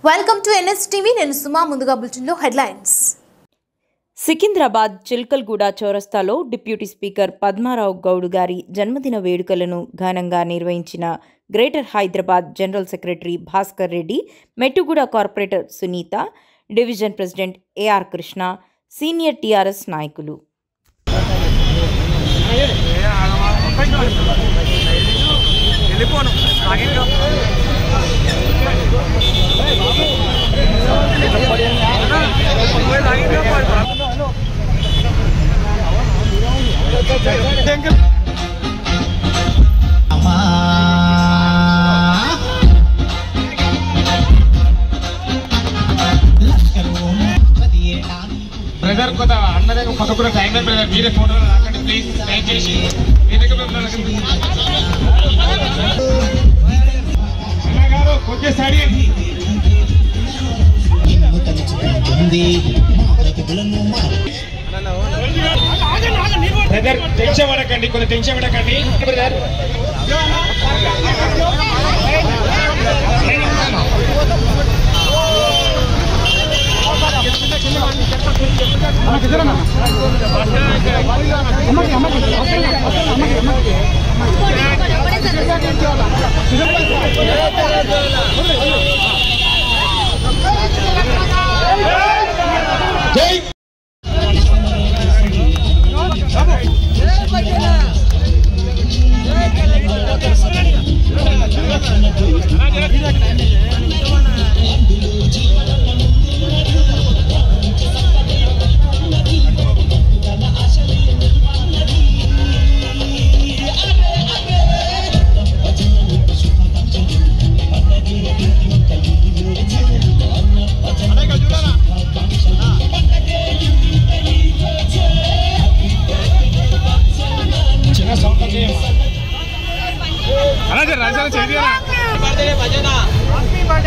welcome to NS TV నేను సుమా ముందుగా బులెటిన్లో హెడ్లైన్స్ సికింద్రాబాద్ చిల్కల్గూడ చౌరస్తాలో డిప్యూటీ స్పీకర్ పద్మారావు గౌడ్ గారి జన్మదిన వేడుకలను ఘనంగా నిర్వహించిన greater Hyderabad general secretary Bhaskar Reddy Mettuguda corporator Sunitha division president AR Krishna senior TRS నాయకులు వెళ్ళిపోను లాగిన్ బ్రదర్ కొత్త అన్నదే పక్కకున్న టైం లేదు బ్రదర్ మీరే ఫోటో రాకండి ప్లీజ్ దయచేసి మీ దగ్గర ఉన్న వాళ్ళకి- అన్న గారు కొంచెం స్టడీ బ్రదర్ టెన్షన్ పడకండి కొంచెం టెన్షన్ పడకండి బ్రదర్ చిన్న సౌండ్ అన్నా రాజాల చేయాలి